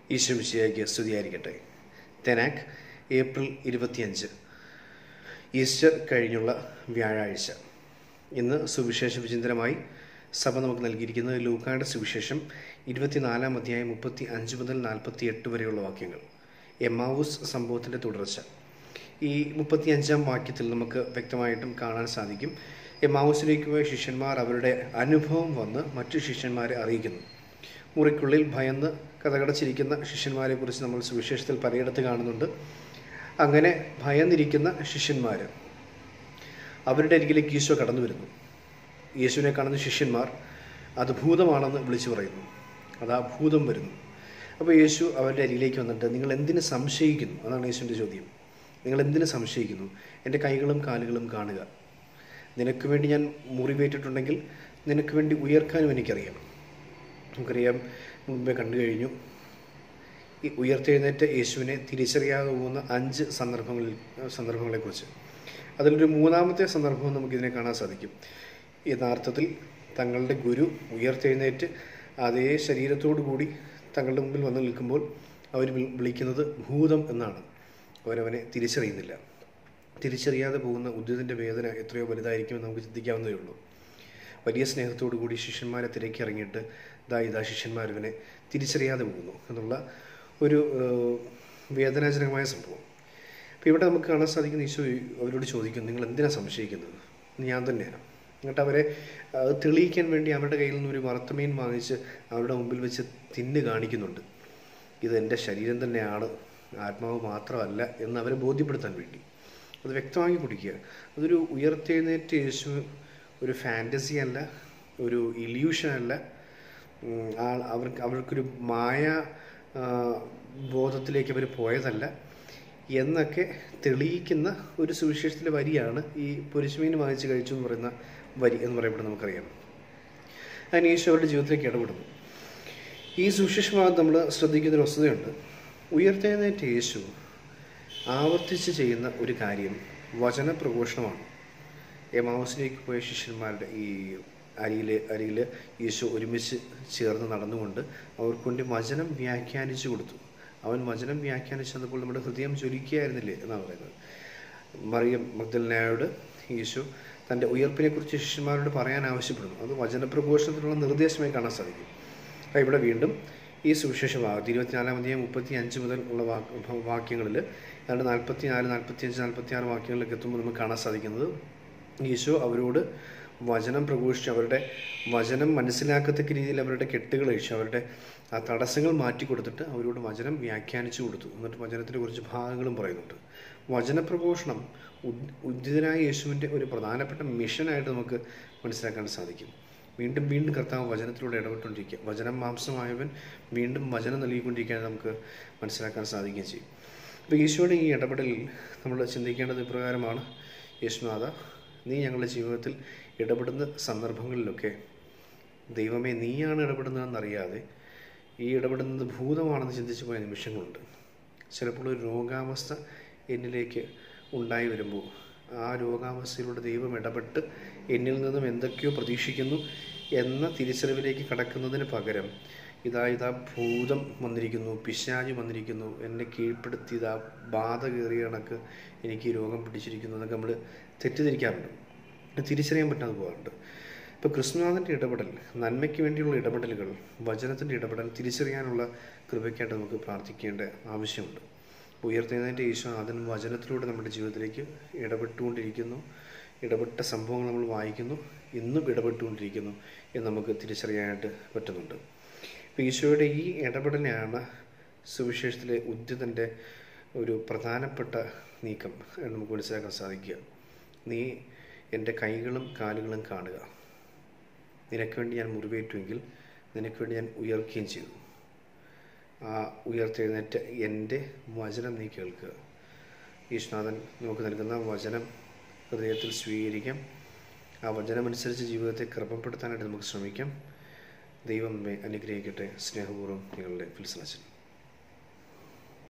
ഈശ്വമിശിയായിക്ക് സ്തുതിയായിരിക്കട്ടെ തെനാക്ക് ഏപ്രിൽ ഇരുപത്തിയഞ്ച് ഈസ്റ്റർ കഴിഞ്ഞുള്ള വ്യാഴാഴ്ച ഇന്ന് സുവിശേഷ വിചിന്തനമായി സഭ നമുക്ക് നൽകിയിരിക്കുന്നത് ലൂക്കായുടെ സുവിശേഷം ഇരുപത്തിനാലാം അധ്യായം മുപ്പത്തി അഞ്ച് മുതൽ നാൽപ്പത്തി എട്ട് വരെയുള്ള വാക്യങ്ങൾ എമാവൂസ് സംഭവത്തിൻ്റെ തുടർച്ച ഈ മുപ്പത്തി അഞ്ചാം വാക്യത്തിൽ നമുക്ക് വ്യക്തമായിട്ടും കാണാൻ സാധിക്കും എമാവൂസിലേക്ക് പോയ ശിഷ്യന്മാർ അവരുടെ അനുഭവം വന്ന് മറ്റു ശിഷ്യന്മാരെ അറിയിക്കുന്നു മുറിക്കുള്ളിൽ ഭയന്ന് കഥകടച്ചിരിക്കുന്ന ശിഷ്യന്മാരെ കുറിച്ച് നമ്മൾ സുവിശേഷത്തിൽ പലയിടത്ത് കാണുന്നുണ്ട് അങ്ങനെ ഭയന്നിരിക്കുന്ന ശിഷ്യന്മാർ അവരുടെ അരികിലേക്ക് ഈശോ കടന്നു വരുന്നു യേശുവിനെ കാണുന്ന ശിഷ്യന്മാർ അത് ഭൂതമാണെന്ന് വിളിച്ചു പറയുന്നു അതാ ഭൂതം വരുന്നു അപ്പോൾ യേശു അവരുടെ അരികിലേക്ക് വന്നിട്ട് നിങ്ങൾ എന്തിന് സംശയിക്കുന്നു അതാണ് യേശുവിൻ്റെ ചോദ്യം നിങ്ങൾ എന്തിന് സംശയിക്കുന്നു എൻ്റെ കൈകളും കാലുകളും കാണുക നിനക്ക് വേണ്ടി ഞാൻ മുറിവേറ്റിട്ടുണ്ടെങ്കിൽ നിനക്ക് വേണ്ടി ഉയർക്കാനും എനിക്കറിയാം നമുക്കറിയാം മുമ്പേ കണ്ടു കഴിഞ്ഞു ഈ ഉയർത്തെഴുന്നേറ്റ യേശുവിനെ തിരിച്ചറിയാതെ പോകുന്ന അഞ്ച് സന്ദർഭങ്ങളിൽ സന്ദർഭങ്ങളെക്കുറിച്ച് അതിലൊരു മൂന്നാമത്തെ സന്ദർഭം നമുക്കിതിനെ കാണാൻ സാധിക്കും യഥാർത്ഥത്തിൽ തങ്ങളുടെ ഗുരു ഉയർത്തെഴുന്നേറ്റ് അതേ ശരീരത്തോടു കൂടി തങ്ങളുടെ മുമ്പിൽ വന്ന് നിൽക്കുമ്പോൾ അവർ വിളി- വിളിക്കുന്നത് ഭൂതം എന്നാണ് അവരവനെ തിരിച്ചറിയുന്നില്ല തിരിച്ചറിയാതെ പോകുന്ന ഉദ്യതിൻ്റെ വേദന എത്രയോ വലുതായിരിക്കുമെന്ന് നമുക്ക് ചിന്തിക്കാവുന്നതേ ഉള്ളൂ വലിയ സ്നേഹത്തോടു കൂടി ശിഷ്യന്മാരെ തിരക്കി ഇറങ്ങിയിട്ട് ദാ ഇതാ ശിഷ്യന്മാർ ഇവനെ തിരിച്ചറിയാതെ പോകുന്നു എന്നുള്ള ഒരു ഏഹ്, വേദനാജനകമായ സംഭവം അപ്പോൾ ഇവിടെ നമുക്ക് കാണാൻ സാധിക്കുന്ന ഈശോ അവരോട് ചോദിക്കുന്നു നിങ്ങൾ എന്തിനാണ് സംശയിക്കുന്നത് ഞാൻ തന്നെയാണ് എന്നിട്ട് അവരെ അത് തെളിയിക്കാൻ വേണ്ടി അവരുടെ കയ്യിൽ നിന്ന് ഒരു വറുത്തമീൻ വാങ്ങിച്ച് അവരുടെ മുമ്പിൽ വെച്ച് തിന്ന് കാണിക്കുന്നുണ്ട് ഇത് എൻ്റെ ശരീരം തന്നെയാണ് ആത്മാവ് മാത്രമല്ല എന്ന് അവരെ ബോധ്യപ്പെടുത്താൻ വേണ്ടി അത് വ്യക്തമാക്കി കുടിക്കുക അതൊരു ഉയർത്തെഴുന്നേറ്റ യേശു ഒരു ഫാൻറ്റസി അല്ല ഒരു ഇല്യൂഷൻ അല്ല ഉം, ആ- അവർക്ക് അവർക്കൊരു മായ ആ, ബോധത്തിലേക്ക് അവർ പോയതല്ല എന്നൊക്കെ തെളിയിക്കുന്ന ഒരു സുവിശേഷത്തിലെ വരിയാണ് ഈ പൊരിച്ചുമീൻ വാങ്ങിച്ച് കഴിച്ചു എന്ന് പറയുന്ന വരി എന്ന് പറയപ്പെടുന്നത് നമുക്കറിയാം അതിന് യേശു അവരുടെ ജീവിതത്തിലേക്ക് ഇടപെടുന്നു ഈ സുവിശേഷഭാഗത്ത് നമ്മൾ ശ്രദ്ധിക്കുന്ന ഒരു വസ്തുതയുണ്ട് ഉയർത്തെഴുന്നേറ്റ യേശു ആവർത്തിച്ച് ചെയ്യുന്ന ഒരു കാര്യം വചന പ്രഘോഷണമാണ് എമാവസിലേക്ക് പോയ ശിഷ്യന്മാരുടെ ഈ അരിയിൽ അരിയിൽ യേശു ഒരുമിച്ച് ചേർന്ന് നടന്നുകൊണ്ട് അവർക്ക് വേണ്ടി വചനം വ്യാഖ്യാനിച്ചു കൊടുത്തു അവൻ വചനം വ്യാഖ്യാനിച്ചപ്പോൾ നമ്മുടെ ഹൃദയം ജ്വലിക്കുകയായിരുന്നില്ലേ എന്നാണ് പറയുന്നത് മറിയം മഗ്ദലനായോട് യേശു തൻ്റെ ഉയർപ്പിനെക്കുറിച്ച് ശിഷ്യന്മാരോട് പറയാൻ ആവശ്യപ്പെടുന്നു അത് വചനപ്രഘോഷണത്തിനുള്ള നിർദ്ദേശമായി കാണാൻ സാധിക്കും അപ്പോൾ ഇവിടെ വീണ്ടും ഈ സുവിശേഷ ഭാഗത്ത് ഇരുപത്തിനാലാം അധ്യായം മുപ്പത്തി അഞ്ച് മുതൽ ഉള്ള വാക്ക് വാക്യങ്ങളിൽ ഏതാണ്ട് നാൽപ്പത്തി നാല് നാൽപ്പത്തി അഞ്ച് നാൽപ്പത്തി ആറ് വാക്യങ്ങളിലേക്ക് എത്തുമ്പോൾ നമുക്ക് കാണാൻ സാധിക്കുന്നത് ഈശോ അവരോട് വചനം പ്രഘോഷിച്ച് അവരുടെ വചനം മനസ്സിലാക്കത്തക്ക രീതിയിൽ അവരുടെ കെട്ടുകൾ അഴിച്ച് അവരുടെ ആ തടസ്സങ്ങൾ മാറ്റി കൊടുത്തിട്ട് അവരോട് വചനം വ്യാഖ്യാനിച്ചു കൊടുത്തു എന്നിട്ട് വചനത്തിൻ്റെ കുറച്ച് ഭാഗങ്ങളും പറയുന്നുണ്ട് വചനപ്രഘോഷണം ഉദ് ഉദ്ധിതനായ യേശുവിൻ്റെ ഒരു പ്രധാനപ്പെട്ട മിഷനായിട്ട് നമുക്ക് മനസ്സിലാക്കാൻ സാധിക്കും വീണ്ടും വീണ്ടും കർത്താവ് വചനത്തിലൂടെ ഇടപെട്ടുകൊണ്ടിരിക്കുക വചനം മാംസമായവൻ വീണ്ടും വചനം നൽകിക്കൊണ്ടിരിക്കാൻ നമുക്ക് മനസ്സിലാക്കാൻ സാധിക്കുകയും ചെയ്യും അപ്പോൾ ഈശോയുടെ ഈ ഇടപെടലിൽ നമ്മൾ ചിന്തിക്കേണ്ടത് ഇപ്രകാരമാണ് യേശുനാഥ നീ ഞങ്ങളുടെ ജീവിതത്തിൽ ഇടപെടുന്ന സന്ദർഭങ്ങളിലൊക്കെ ദൈവമേ നീയാണ് ഇടപെടുന്നതെന്നറിയാതെ ഈ ഇടപെടുന്നത് ഭൂതമാണെന്ന് ചിന്തിച്ചു പോയ നിമിഷങ്ങളുണ്ട് ചിലപ്പോൾ ഒരു രോഗാവസ്ഥ എന്നിലേക്ക് ഉണ്ടായി വരുമ്പോൾ ആ രോഗാവസ്ഥയിലൂടെ ദൈവം ഇടപെട്ട് എന്നിൽ നിന്നും എന്തൊക്കെയോ പ്രതീക്ഷിക്കുന്നു എന്ന തിരിച്ചറിവിലേക്ക് കടക്കുന്നതിന് പകരം ഇതാ ഇതാ ഭൂതം വന്നിരിക്കുന്നു പിശാച് വന്നിരിക്കുന്നു എന്നെ കീഴ്പ്പെടുത്തി ഇതാ ബാധ കയറിയ കണക്ക് എനിക്ക് ഈ രോഗം പിടിച്ചിരിക്കുന്നു എന്നൊക്കെ നമ്മൾ തെറ്റിദ്ധരിക്കാറുണ്ട് തിരിച്ചറിയാൻ പറ്റാതെ പോകാറുണ്ട് ഇപ്പോൾ കൃഷ്ണനാഥൻ്റെ ഇടപെടൽ നന്മയ്ക്ക് വേണ്ടിയുള്ള ഇടപെടലുകൾ വചനത്തിൻ്റെ ഇടപെടൽ തിരിച്ചറിയാനുള്ള കൃപയ്ക്കായിട്ട് നമുക്ക് പ്രാർത്ഥിക്കേണ്ട ആവശ്യമുണ്ട് ഉയർത്തുന്നതിൻ്റെ ഈശോ അതിന് വചനത്തിലൂടെ നമ്മുടെ ജീവിതത്തിലേക്ക് ഇടപെട്ടുകൊണ്ടിരിക്കുന്നു ഇടപെട്ട സംഭവങ്ങൾ നമ്മൾ വായിക്കുന്നു ഇന്നും ഇടപെട്ടുകൊണ്ടിരിക്കുന്നു എന്ന് നമുക്ക് തിരിച്ചറിയാനായിട്ട് പറ്റുന്നുണ്ട് ഇപ്പോൾ ഈശോയുടെ ഈ ഇടപെടലാണ് സുവിശേഷത്തിലെ ഉദ്യതൻ്റെ ഒരു പ്രധാനപ്പെട്ട നീക്കം എന്ന് നമുക്ക് മനസ്സിലാക്കാൻ സാധിക്കുക നീ എൻ്റെ കൈകളും കാലുകളും കാണുക നിനക്ക് വേണ്ടി ഞാൻ മുറിവേറ്റുമെങ്കിൽ നിനക്ക് വേണ്ടി ഞാൻ ഉയർക്കുകയും ചെയ്തു ആ ഉയർത്തെഴുന്നേറ്റ് എൻ്റെ വചനം നീ കേൾക്കുക ഈശ്വനാഥൻ നമുക്ക് നൽകുന്ന വചനം ഹൃദയത്തിൽ സ്വീകരിക്കാം ആ വചനമനുസരിച്ച് ജീവിതത്തെ ക്രമപ്പെടുത്താനായിട്ട് നമുക്ക് ശ്രമിക്കാം ദൈവം നമ്മെ അനുഗ്രഹിക്കട്ടെ സ്നേഹപൂർവ്വം നിങ്ങളുടെ ഫിൽസനച്ചൻ